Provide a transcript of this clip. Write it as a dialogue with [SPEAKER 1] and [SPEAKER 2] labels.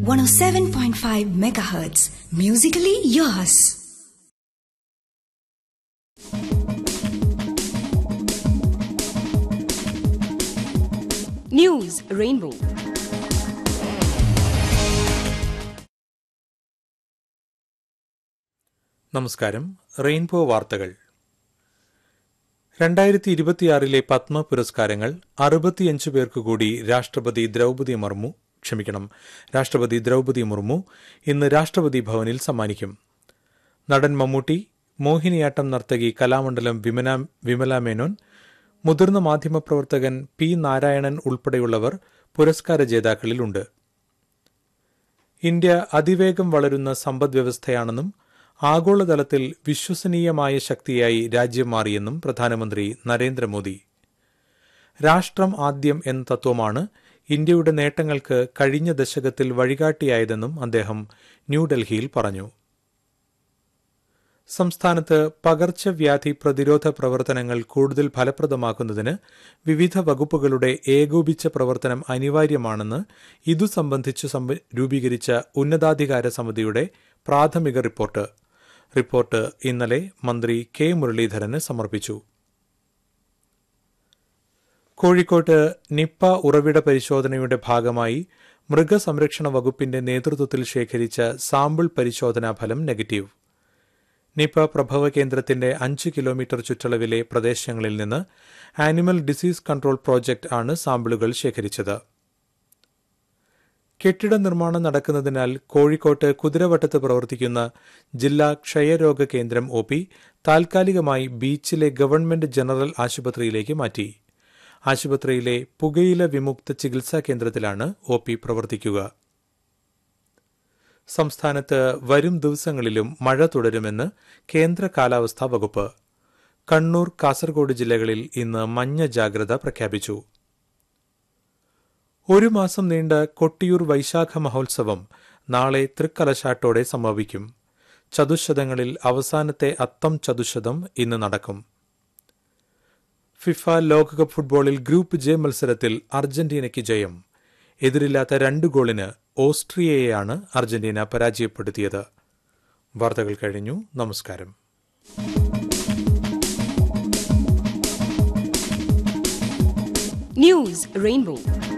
[SPEAKER 1] 107.5 megahertz. Musically yours.
[SPEAKER 2] News Rainbow.
[SPEAKER 3] നമസ്കാരം Rainbow വാർത്തകൾ രണ്ടായിരത്തി ഇരുപത്തിയാറിലെ പത്മ പുരസ്കാരങ്ങൾ അറുപത്തിയഞ്ച് പേർക്ക് കൂടി രാഷ്ട്രപതി ദ്രൗപതി മുർമു ക്ഷമിക്കണം രാഷ്ട്രപതി ദ്രൗപതി മുർമു ഇന്ന് രാഷ്ട്രപതി ഭവനിൽ സമ്മാനിക്കും നടൻ മമ്മൂട്ടി മോഹിനിയാട്ടം നർത്തകി കലാമണ്ഡലം വിമല വിമല മേനോൻ മുതിർന്ന മാധ്യമപ്രവർത്തകൻ പി നാരായണൻ ഉൾപ്പെടെയുള്ളവർ പുരസ്കാര ജേതാക്കളിലുണ്ട് ഇന്ത്യ അതിവേഗം വളരുന്ന സമ്പദ്വ്യവസ്ഥയാണെന്നും ആഗോളതലത്തിൽ വിശ്വസനീയമായ ശക്തിയായി രാജ്യം മാറിയെന്നും പ്രധാനമന്ത്രി നരേന്ദ്രമോദി രാഷ്ട്രം ആദ്യം എന്ന തത്വമാണ് ഇന്ത്യയുടെ നേട്ടങ്ങൾക്ക് കഴിഞ്ഞ ദശകത്തിൽ വഴികാട്ടിയായതെന്നും അദ്ദേഹം ന്യൂഡൽഹിയിൽ പറഞ്ഞു സംസ്ഥാനത്ത് പകർച്ചവ്യാധി പ്രതിരോധ പ്രവർത്തനങ്ങൾ കൂടുതൽ ഫലപ്രദമാക്കുന്നതിന് വിവിധ വകുപ്പുകളുടെ ഏകോപിച്ച പ്രവർത്തനം അനിവാര്യമാണെന്ന് ഇതു സംബന്ധിച്ച് രൂപീകരിച്ച ഉന്നതാധികാര സമിതിയുടെ പ്രാഥമിക റിപ്പോർട്ട് റിപ്പോർട്ട് ഇന്നലെ മന്ത്രി കെ മുരളീധരന് സമർപ്പിച്ചു കോഴിക്കോട്ട് നിപ്പ ഉറവിട പരിശോധനയുടെ ഭാഗമായി മൃഗസംരക്ഷണ വകുപ്പിന്റെ നേതൃത്വത്തിൽ ശേഖരിച്ച സാമ്പിൾ പരിശോധനാ ഫലം നെഗറ്റീവ് നിപ പ്രഭവ കേന്ദ്രത്തിന്റെ അഞ്ച് കിലോമീറ്റർ ചുറ്റളവിലെ പ്രദേശങ്ങളിൽ നിന്ന് ആനിമൽ ഡിസീസ് കൺട്രോൾ പ്രോജക്ട് ആണ് സാമ്പിളുകൾ ശേഖരിച്ചത് കെട്ടിട നിർമ്മാണം നടക്കുന്നതിനാൽ കോഴിക്കോട്ട് കുതിരവട്ടത്ത് പ്രവർത്തിക്കുന്ന ജില്ലാ ക്ഷയരോഗ കേന്ദ്രം ഒ പി താൽക്കാലികമായി ബീച്ചിലെ ഗവൺമെന്റ് ജനറൽ ആശുപത്രിയിലേക്ക് മാറ്റി ആശുപത്രിയിലെ പുകയില വിമുക്ത ചികിത്സാ കേന്ദ്രത്തിലാണ് ഒ പി പ്രവർത്തിക്കുക സംസ്ഥാനത്ത് വരും ദിവസങ്ങളിലും മഴ തുടരുമെന്ന് കേന്ദ്ര കാലാവസ്ഥാ വകുപ്പ് കണ്ണൂർ കാസർഗോഡ് ജില്ലകളിൽ ഇന്ന് മഞ്ഞ ജാഗ്രത പ്രഖ്യാപിച്ചു ഒരു മാസം നീണ്ട കൊട്ടിയൂർ വൈശാഖ മഹോത്സവം നാളെ തൃക്കലശാട്ടോടെ സമാപിക്കും ചതുശതങ്ങളിൽ അവസാനത്തെ അത്തം ചതുശതം ഇന്ന് നടക്കും ഫിഫ ലോകകപ്പ് ഫുട്ബോളിൽ ഗ്രൂപ്പ് ജെ മത്സരത്തിൽ അർജന്റീനയ്ക്ക് ജയം എതിരില്ലാത്ത രണ്ട് ഗോളിന് ഓസ്ട്രിയയെയാണ് അർജന്റീന പരാജയപ്പെടുത്തിയത് വാർത്തകൾ കഴിഞ്ഞു നമസ്കാരം
[SPEAKER 2] News Rainbow.